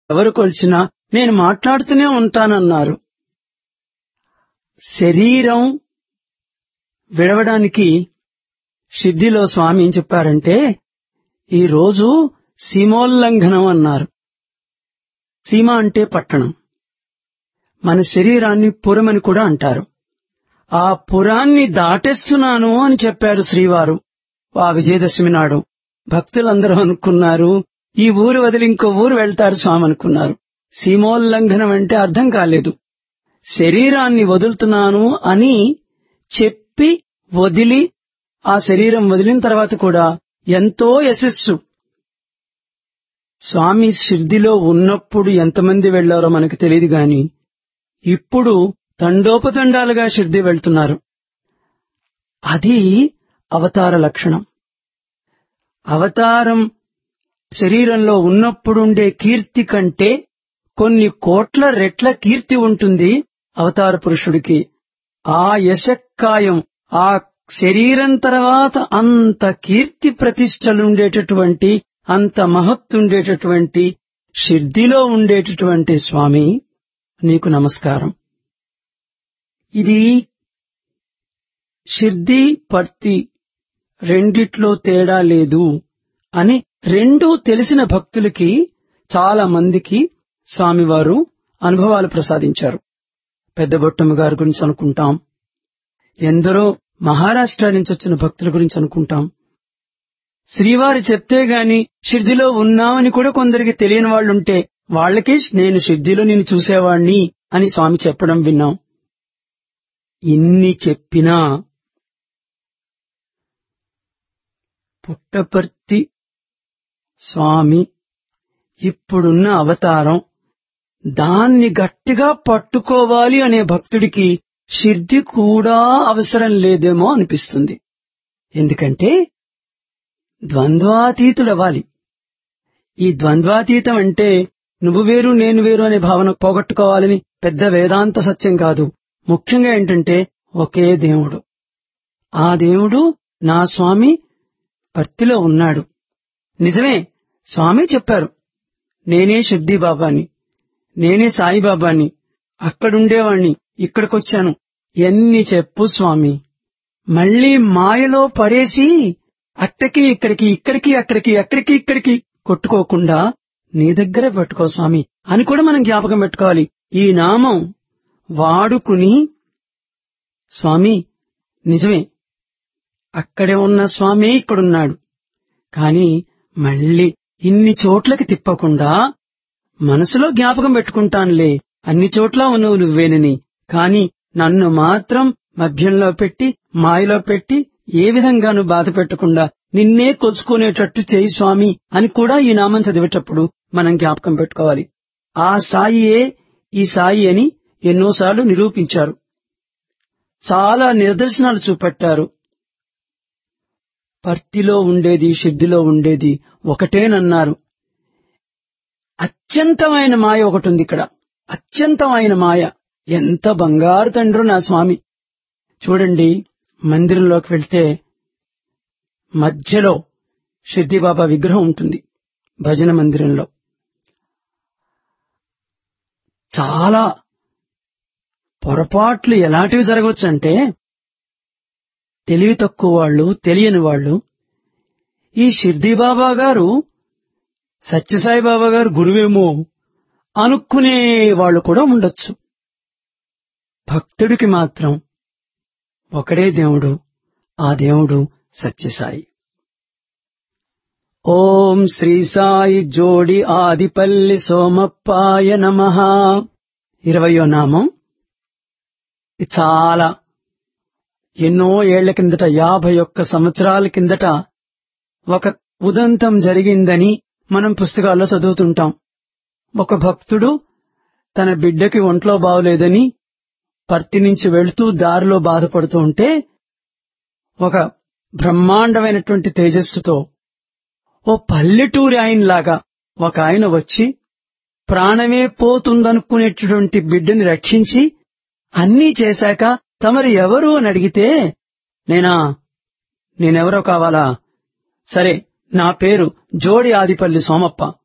ఎవరు కొలిచినా నేను మాట్లాడుతూనే ఉంటానన్నారు శరీరం విడవడానికి సిద్ధిలో స్వామి ఏం చెప్పారంటే ఈ రోజు సీమోల్లంఘనం అన్నారు సీమ అంటే పట్టణం మన శరీరాన్ని పురమని కూడా అంటారు ఆ పురాన్ని దాటేస్తున్నాను అని చెప్పారు శ్రీవారు ఆ విజయదశమి నాడు భక్తులందరూ అనుకున్నారు ఈ ఊరు వదిలి ఇంకో ఊరు వెళ్తారు స్వామి అనుకున్నారు సీమోల్లంఘనం అంటే అర్థం కాలేదు శరీరాన్ని వదులుతున్నాను అని చెప్పి వదిలి ఆ శరీరం వదిలిన తర్వాత కూడా ఎంతో యశస్సు స్వామి షిర్దిలో ఉన్నప్పుడు ఎంతమంది వెళ్లారో మనకు తెలియదు గాని ఇప్పుడు తండోపతండాలుగా షిర్ది వెళ్తున్నారు అది అవతార లక్షణం అవతారం శరీరంలో ఉన్నప్పుడుండే కీర్తి కంటే కొన్ని కోట్ల రెట్ల కీర్తి ఉంటుంది అవతార పురుషుడికి ఆ యశక్కాయం ఆ శరీరం తర్వాత అంత కీర్తి ప్రతిష్టలుండేటటువంటి అంత మహత్తుండేటటువంటి షిర్దిలో ఉండేటటువంటి స్వామి నీకు నమస్కారం ఇది షిర్ది పర్తి రెండిట్లో తేడా లేదు అని రెండూ తెలిసిన భక్తులకి చాలా మందికి స్వామివారు అనుభవాలు ప్రసాదించారు పెద్ద బొట్టమ్మ గారి గురించి అనుకుంటాం ఎందరో మహారాష్ట్ర నుంచి వచ్చిన భక్తుల గురించి అనుకుంటాం శ్రీవారు చెప్తే గాని షిర్దిలో ఉన్నామని కూడా కొందరికి తెలియని వాళ్ళుంటే వాళ్ళకే నేను షిర్దిలో నేను చూసేవాణ్ణి అని స్వామి చెప్పడం విన్నాం ఇన్ని చెప్పినా పుట్టపర్తి స్వామి ఇప్పుడున్న అవతారం దాన్ని గట్టిగా పట్టుకోవాలి అనే భక్తుడికి షిర్ది కూడా అవసరం లేదేమో అనిపిస్తుంది ఎందుకంటే ద్వంద్వాతీతుడవ్వాలి ఈ ద్వంద్వాతీతం అంటే నువ్వు వేరు నేను వేరు అనే భావన పోగొట్టుకోవాలని పెద్ద వేదాంత సత్యం కాదు ముఖ్యంగా ఏంటంటే ఒకే దేవుడు ఆ దేవుడు నా స్వామి పర్తిలో ఉన్నాడు నిజమే స్వామి చెప్పారు నేనే షిర్దీ బాబాని నేనే సాయిబాబాని అక్కడుండేవాణ్ణి ఇక్కడికొచ్చాను ఎన్ని చెప్పు స్వామి మళ్ళీ మాయలో పడేసి అక్కడికి ఇక్కడికి ఇక్కడికి అక్కడికి అక్కడికి ఇక్కడికి కొట్టుకోకుండా నీ దగ్గరే పెట్టుకో స్వామి అని కూడా మనం జ్ఞాపకం పెట్టుకోవాలి ఈ నామం వాడుకుని స్వామి నిజమే అక్కడే ఉన్న స్వామి ఇక్కడున్నాడు కాని మళ్ళీ ఇన్ని చోట్లకి తిప్పకుండా మనసులో జ్ఞాపకం పెట్టుకుంటానులే అన్ని చోట్ల ఉన్నవు నువ్వేనని కాని నన్ను మాత్రం మధ్యంలో పెట్టి మాయలో పెట్టి ఏ విధంగానూ బాధ పెట్టకుండా నిన్నే కొలుచుకునేటట్టు చేయి స్వామి అని కూడా ఈ నామం చదివేటప్పుడు మనం జ్ఞాపకం పెట్టుకోవాలి ఆ సాయియే ఈ సాయి అని ఎన్నోసార్లు నిరూపించారు చాలా నిదర్శనాలు చూపెట్టారు పర్తిలో ఉండేది షిద్దిలో ఉండేది ఒకటేనన్నారు అత్యంతమైన మాయ ఒకటి ఉంది ఇక్కడ అత్యంతమైన మాయ ఎంత బంగారు తండ్రో నా స్వామి చూడండి మందిరంలోకి వెళ్తే మధ్యలో షిర్దిబాబా విగ్రహం ఉంటుంది భజన మందిరంలో చాలా పొరపాట్లు ఎలాంటివి జరగవచ్చంటే తెలివి తక్కువ వాళ్ళు తెలియని వాళ్ళు ఈ షిర్దీ బాబా గారు సత్యసాయి బాబా గారు గురువేమో అనుకునే వాళ్ళు కూడా ఉండొచ్చు భక్తుడికి మాత్రం ఒకడే దేవుడు ఆ దేవుడు సత్యసాయి ఓం శ్రీ సాయి జోడి ఆదిపల్లి సోమప్పాయ నమ ఇరవయో నామం ఇది చాలా ఎన్నో ఏళ్ల కిందట యాభై ఒక్క సంవత్సరాల కిందట ఒక ఉదంతం జరిగిందని మనం పుస్తకాల్లో చదువుతుంటాం ఒక భక్తుడు తన బిడ్డకి ఒంట్లో బాగోలేదని పర్తి నుంచి వెళుతూ దారిలో బాధపడుతూ ఉంటే ఒక బ్రహ్మాండమైనటువంటి తేజస్సుతో ఓ పల్లెటూరి ఆయనలాగా ఒక ఆయన వచ్చి ప్రాణమే పోతుందనుకునేటటువంటి బిడ్డని రక్షించి అన్నీ చేశాక తమరు ఎవరు అని అడిగితే నేనా నేనెవరో కావాలా సరే నా పేరు జోడి ఆదిపల్లి సోమప్ప